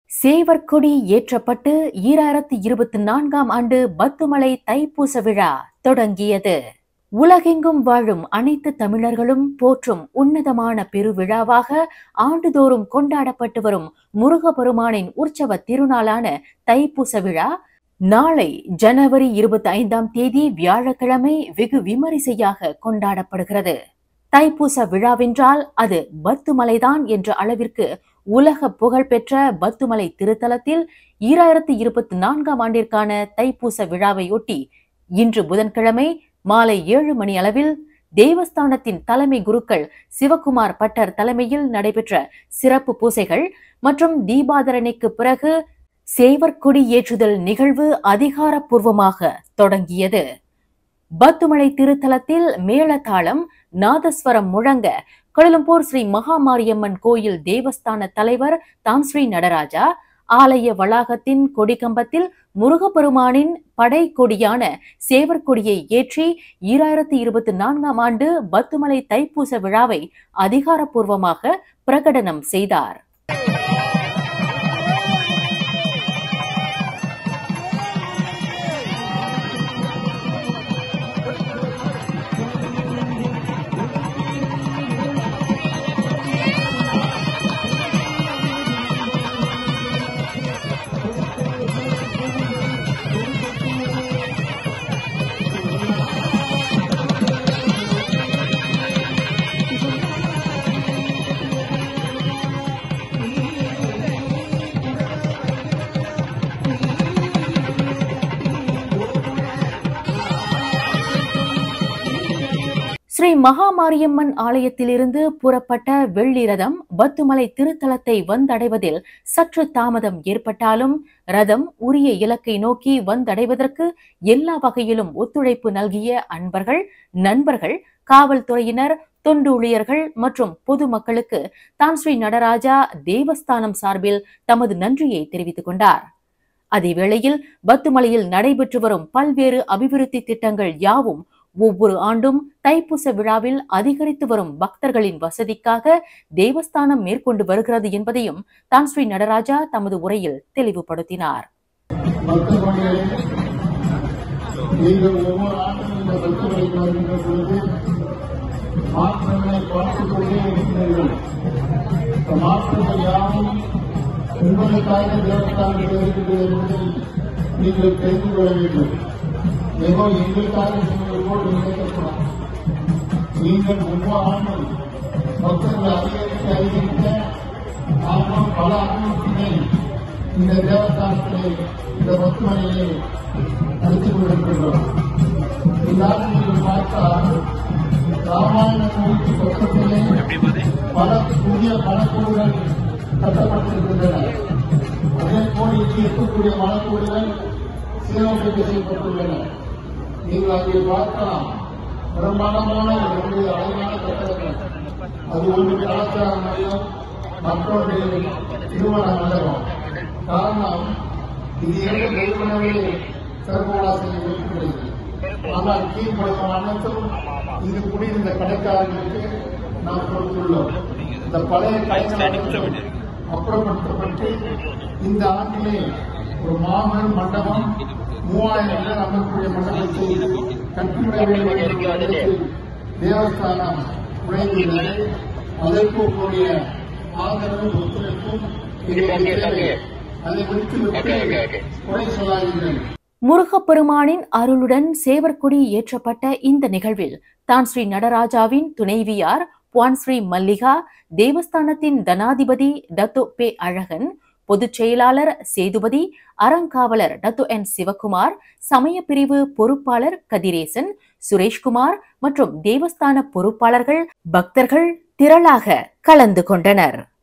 சேவற்கொடி ஏற்றப்பட்டு ஈராயிரத்தி இருபத்தி நான்காம் ஆண்டு பத்துமலை தைப்பூச விழா தொடங்கியது உலகெங்கும் வாழும் அனைத்து தமிழர்களும் போற்றும் உன்னதமான பெருவிழாவாக ஆண்டுதோறும் கொண்டாடப்பட்டு வரும் முருகப்பெருமானின் உற்சவ திருநாளான தைப்பூச விழா நாளை ஜனவரி இருபத்தி ஐந்தாம் தேதி வியாழக்கிழமை வெகு விமரிசையாக கொண்டாடப்படுகிறது தைப்பூச விழாவென்றால் அது பத்துமலைதான் என்ற அளவிற்கு உலக புகழ்பெற்ற பத்துமலை திருத்தலத்தில் ஈராயிரத்தி இருபத்தி நான்காம் ஆண்டிற்கான தைப்பூச விழாவையொட்டி இன்று புதன்கிழமை மாலை ஏழு மணி அளவில் தேவஸ்தானத்தின் தலைமை குருக்கள் சிவகுமார் பட்டர் தலைமையில் நடைபெற்ற சிறப்பு பூசைகள் மற்றும் தீபாதரணைக்கு பிறகு சேவற்கொடி ஏற்றுதல் நிகழ்வு அதிகாரப்பூர்வமாக தொடங்கியது பத்துமலை திருத்தலத்தில் மேளதாளம் நாதஸ்வரம் முழங்க கொலம்பூர் ஸ்ரீ மகாமாரியம்மன் கோயில் தேவஸ்தான தலைவர் தாம் ஸ்ரீ நடராஜா ஆலய வளாகத்தின் கொடிக்கம்பத்தில் முருகப்பெருமானின் படை கொடியான சேவற்கொடியை ஏற்றி ஈராயிரத்தி இருபத்தி நான்காம் ஆண்டு பத்துமலை தைப்பூச விழாவை அதிகாரப்பூர்வமாக பிரகடனம் செய்தார் ஸ்ரீ மகாமாரியம்மன் ஆலயத்திலிருந்து புறப்பட்ட வெள்ளி ரதம் பத்துமலை திருத்தலத்தை வந்தடைவதில் சற்று தாமதம் ஏற்பட்டாலும் ரதம் உரிய இலக்கை நோக்கி வந்தடைவதற்கு எல்லா வகையிலும் ஒத்துழைப்பு நல்கிய அன்பர்கள் நண்பர்கள் காவல்துறையினர் தொண்டு ஊழியர்கள் மற்றும் பொதுமக்களுக்கு தான் ஸ்ரீ நடராஜா தேவஸ்தானம் சார்பில் தமது நன்றியை தெரிவித்துக் கொண்டார் அதேவேளையில் பத்துமலையில் நடைபெற்று வரும் பல்வேறு அபிவிருத்தி திட்டங்கள் யாவும் ஒவ்வொரு ஆண்டும் தைப்பூச விழாவில் அதிகரித்து வரும் பக்தர்களின் வசதிக்காக தேவஸ்தானம் மேற்கொண்டு வருகிறது என்பதையும் தான் ஸ்ரீ நடராஜா தமது உரையில் தெளிவுபடுத்தினார் பக்தர்களே நீங்கள் ஒவ்வொரு ஆண்டும் இந்த பக்தர்களை வருகின்ற பொழுது மாற்றங்களை பார்த்துக் கொண்டே இருக்கிறீர்கள் இந்த மாற்றங்கள் யாவும் உங்களுக்காக தேவஸ்தானத்தில் இருக்கிறது என்பதை நீங்கள் தெரிந்து கொள்ள வேண்டும் ஏதோ எங்களுக்காக சொன்னது போல் நினைக்கப்படும் நீங்கள் ஒவ்வொரு ஆண்டும் பக்தர்கள் அதிகரிக்க அதிகரிக்க நாமும் பல ஆண்டுகளை இந்த தேவஸ்தானத்திலே இந்த பக்தமனையிலே நடத்தி கொண்டிருக்கின்றோம் இந்நாள் நீங்கள் பார்த்தால் ராமாயண கோவிலுக்கு பக்கத்திலே பல புதிய மலக்கூடுகள் கட்டப்பட்டிருக்கின்றன அதே போல் இங்கே இருக்கக்கூடிய மலக்கூடுகள் சீரமைப்பு செய்யப்பட்டுள்ளன நீங்கள் அங்கே பார்க்கலாம் பிரம்மாண்டமான இரண்டு அழகான கட்டடங்கள் அது ஒன்று கலாச்சார மையம் மற்றொன்று திருமண மண்டபம் காரணம் இது இரண்டு வெறுமனவே திறப்புவிழா செய்ய இருக்கிறது ஆனால் கீழ்ப்படுத்தும் அனைத்தும் இது குடியிருந்த கடைக்காரர்களுக்கு நாம் கொடுத்துள்ளோம் இந்த பழைய கடைக்காரர்கள் அப்புறப்படுத்தப்பட்டு இந்த ஆண்டிலே ஒரு மாபெரும் மண்டபம் மூவாயிரம் பேர் அமரக்கூடிய மண்டபத்தை கட்டிவிட வேண்டும் என்ற எண்ணத்தில் தேவஸ்தானம் உழைந்துள்ளது அதற்கு கூடிய ஆதரவும் ஒத்துழைப்பும் எங்களுக்கு தேவை. அதை குறித்து எப்படி குறை சொல்லாதீர்கள் முருகப்பெருமானின் அருளுடன் சேவற்கொடி ஏற்றப்பட்ட இந்த நிகழ்வில் தான் ஸ்ரீ நடராஜாவின் துணைவியார் புவான் ஸ்ரீ மல்லிகா தேவஸ்தானத்தின் தனாதிபதி டத்து பே அழகன் பொதுச் செயலாளர் சேதுபதி அறங்காவலர் டத்து என் சிவகுமார் சமய பிரிவு பொறுப்பாளர் கதிரேசன் சுரேஷ்குமார் மற்றும் தேவஸ்தான பொறுப்பாளர்கள் பக்தர்கள் திரளாக கலந்து கொண்டனர்